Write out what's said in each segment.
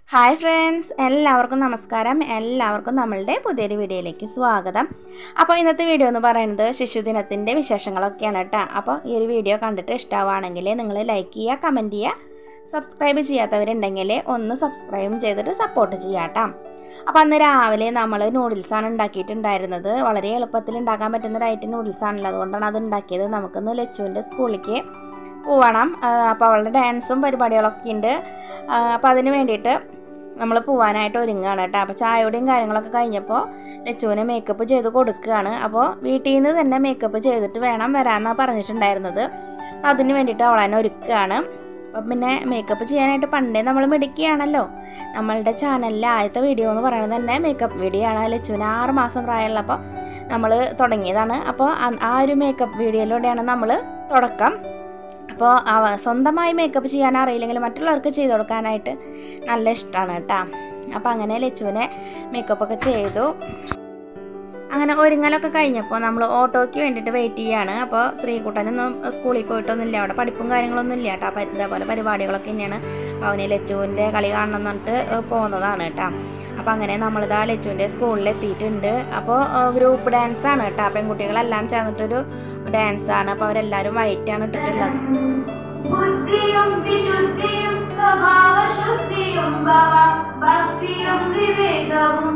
hi friends എല്ലാവർക്കും നമസ്കാരം എല്ലാവർക്കും നമ്മളുടെ പുതിയൊരു വീഡിയോയിലേക്ക് സ്വാഗതം അപ്പോൾ ഇന്നത്തെ വീഡിയോ എന്ന് പറയുന്നത് ശിശുദിനത്തിൻ്റെ വിശേഷങ്ങളൊക്കെയാണ് കേട്ടോ അപ്പോൾ ഈ ഒരു വീഡിയോ കണ്ടിട്ട് ഇഷ്ടമാണെങ്കിൽ നിങ്ങൾ ലൈക്ക് ചെയ്യുക കമൻറ്റ് ചെയ്യുക സബ്സ്ക്രൈബ് ചെയ്യാത്തവരുണ്ടെങ്കിൽ ഒന്ന് സബ്സ്ക്രൈബ് ചെയ്തിട്ട് സപ്പോർട്ട് ചെയ്യാം കേട്ടോ അപ്പോൾ അന്ന് രാവിലെ നമ്മൾ നൂഡിൽസാണ് ഉണ്ടാക്കിയിട്ടുണ്ടായിരുന്നത് വളരെ എളുപ്പത്തിൽ ഉണ്ടാക്കാൻ പറ്റുന്ന ഒരു ഐറ്റം നൂഡിൽസാണല്ലോ അതുകൊണ്ടാണ് അത് ഉണ്ടാക്കിയത് നമുക്കിന്ന് ലച്ചുവിൻ്റെ സ്കൂളിലേക്ക് പോവണം അപ്പോൾ അവളുടെ ഡാൻസും പരിപാടികളൊക്കെ ഉണ്ട് അപ്പോൾ അതിന് വേണ്ടിയിട്ട് നമ്മൾ പോവാനായിട്ട് ഒരുങ്ങുകയാണ് കേട്ടോ അപ്പോൾ ചായയുടെയും കാര്യങ്ങളൊക്കെ കഴിഞ്ഞപ്പോൾ ലച്ചുവിനെ മേക്കപ്പ് ചെയ്ത് കൊടുക്കുകയാണ് അപ്പോൾ വീട്ടിൽ നിന്ന് തന്നെ മേക്കപ്പ് ചെയ്തിട്ട് വേണം വരാമെന്നാണ് പറഞ്ഞിട്ടുണ്ടായിരുന്നത് അപ്പോൾ അതിന് വേണ്ടിയിട്ട് അവളെന്നെ ഒരുക്കുകയാണ് അപ്പം പിന്നെ മേക്കപ്പ് ചെയ്യാനായിട്ട് പണ്ടേ നമ്മൾ മിടുക്കിയാണല്ലോ നമ്മളുടെ ചാനലിലെ ആദ്യത്തെ വീഡിയോ എന്ന് പറയുന്നത് തന്നെ മേക്കപ്പ് വീഡിയോ ആണ് ലച്ചുവിന് ആറ് മാസം പ്രായമുള്ളപ്പോൾ നമ്മൾ തുടങ്ങിയതാണ് അപ്പോൾ ആ ഒരു മേക്കപ്പ് വീഡിയോയിലൂടെയാണ് നമ്മൾ തുടക്കം അപ്പോൾ അവ സ്വന്തമായി മേക്കപ്പ് ചെയ്യാൻ അറിയില്ലെങ്കിൽ മറ്റുള്ളവർക്ക് ചെയ്ത് കൊടുക്കാനായിട്ട് നല്ല ഇഷ്ടമാണ് കേട്ടോ അപ്പോൾ അങ്ങനെ ലച്ചുവിനെ മേക്കപ്പൊക്കെ ചെയ്തു അങ്ങനെ ഒരുങ്ങലൊക്കെ കഴിഞ്ഞപ്പോൾ നമ്മൾ ഓട്ടോയ്ക്ക് വേണ്ടിയിട്ട് വെയിറ്റ് ചെയ്യാണ് അപ്പോൾ ശ്രീകുട്ടനൊന്നും സ്കൂളിൽ പോയിട്ടൊന്നുമില്ല അവിടെ പഠിപ്പും കാര്യങ്ങളൊന്നും ഇല്ല കേട്ടോ അപ്പോൾ ഇതേപോലെ പരിപാടികളൊക്കെ തന്നെയാണ് അപ്പോൾ അവന് ലച്ചുവിൻ്റെ കളി കാണണം എന്ന് പറഞ്ഞിട്ട് പോകുന്നതാണ് കേട്ടോ അപ്പോൾ അങ്ങനെ നമ്മളിതാ ലച്ചുവിൻ്റെ സ്കൂളിൽ എത്തിയിട്ടുണ്ട് അപ്പോൾ ഗ്രൂപ്പ് ഡാൻസ് ആണ് കേട്ടോ പെൺകുട്ടികളെല്ലാം ചേർന്നിട്ടൊരു ഡാൻസ് ആണ് അപ്പോൾ അവരെല്ലാവരും വൈറ്റാണ് ഇട്ടിട്ടുള്ളത് ബുദ്ധിയും വിശുദ്ധിയും സ്വഭാവശുദ്ധിയും ഭവ ഭക്തിയും വിവേകവും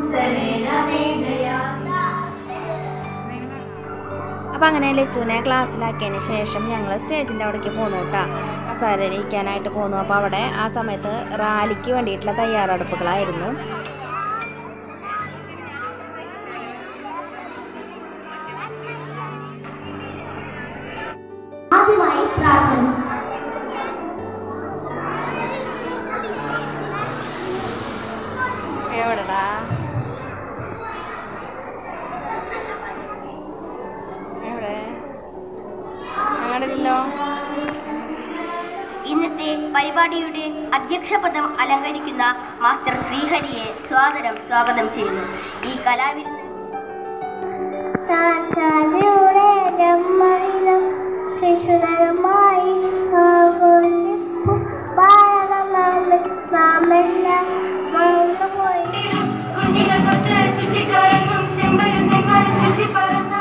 അപ്പോൾ അങ്ങനെ ലച്ചുവിനെ ക്ലാസ്സിലാക്കിയതിന് ശേഷം ഞങ്ങൾ സ്റ്റേജിൻ്റെ അവിടേക്ക് പോന്നു കേട്ടോ കസാരയിൽ ഇരിക്കാനായിട്ട് പോന്നു അപ്പോൾ അവിടെ ആ സമയത്ത് റാലിക്ക് വേണ്ടിയിട്ടുള്ള തയ്യാറെടുപ്പുകളായിരുന്നു ആദ്യമായി പ്രാർത്ഥന എവിടെടാ എവിടെ അങ്ങോട്ടില്ലോ ഇന്നത്തെ പരിപാടിയുടെ അധ്യക്ഷപദം അലങ്കരിക്കുന്ന മാസ്റ്റർ ശ്രീഹരിയെ സ്വാഗതം സ്വാഗതം ചെയ്യുന്നു ഈ കലാവിരുന്ന് ചാച്ചാജിയുടെ ജന്മദിനം ശിശുതരമായി ആഘോഷിക്കും ഭാരതം നാമ- നാമെല്ലാം മറന്നുപോയി കുഞ്ഞികൾക്കൊത്ത് ചുറ്റിക്കറങ്ങും ചെമ്പരുന്നങ്ങൾ ചുറ്റിപ്പറന്ന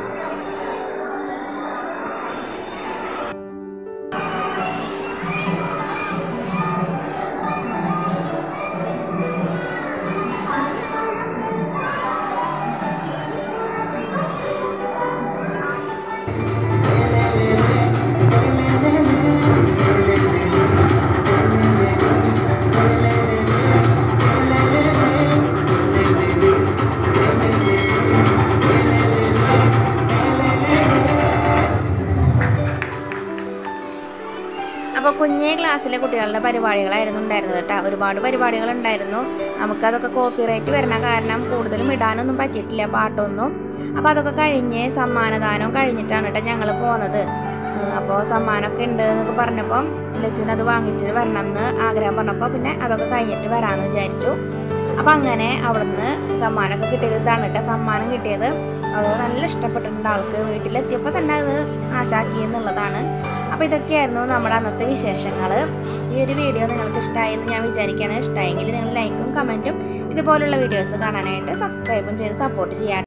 അപ്പോൾ കുഞ്ഞേ ക്ലാസ്സിലെ കുട്ടികളുടെ പരിപാടികളായിരുന്നു ഉണ്ടായിരുന്നത് കേട്ടോ ഒരുപാട് പരിപാടികൾ ഉണ്ടായിരുന്നു നമുക്കതൊക്കെ കോപ്പിറൈറ്റ് വരണ കാരണം കൂടുതലും ഇടാനൊന്നും പറ്റിയിട്ടില്ല പാട്ടൊന്നും അപ്പോൾ അതൊക്കെ കഴിഞ്ഞ് സമ്മാനദാനം കഴിഞ്ഞിട്ടാണ് കേട്ടോ ഞങ്ങൾ പോകുന്നത് അപ്പോൾ സമ്മാനമൊക്കെ ഉണ്ട് എന്നൊക്കെ പറഞ്ഞപ്പോൾ ലച്ചുവിന് അത് വാങ്ങിയിട്ട് വരണം എന്ന് ആഗ്രഹം പറഞ്ഞപ്പോൾ പിന്നെ അതൊക്കെ കഴിഞ്ഞിട്ട് വരാമെന്ന് വിചാരിച്ചു അപ്പോൾ അങ്ങനെ അവിടുന്ന് സമ്മാനമൊക്കെ കിട്ടിയത് ഇതാണ് കേട്ടോ സമ്മാനം കിട്ടിയത് അത് നല്ല ഇഷ്ടപ്പെട്ടിട്ടുണ്ട് ആൾക്ക് വീട്ടിലെത്തിയപ്പോൾ തന്നെ അത് നാശാക്കി എന്നുള്ളതാണ് അപ്പോൾ ഇതൊക്കെയായിരുന്നു നമ്മുടെ അന്നത്തെ വിശേഷങ്ങൾ ഈ ഒരു വീഡിയോ നിങ്ങൾക്ക് ഇഷ്ടമായി എന്ന് ഞാൻ വിചാരിക്കുകയാണ് ഇഷ്ടമായെങ്കിൽ നിങ്ങൾ ലൈക്കും കമൻറ്റും ഇതുപോലുള്ള വീഡിയോസ് കാണാനായിട്ട് സബ്സ്ക്രൈബും ചെയ്ത് സപ്പോർട്ട് ചെയ്യാം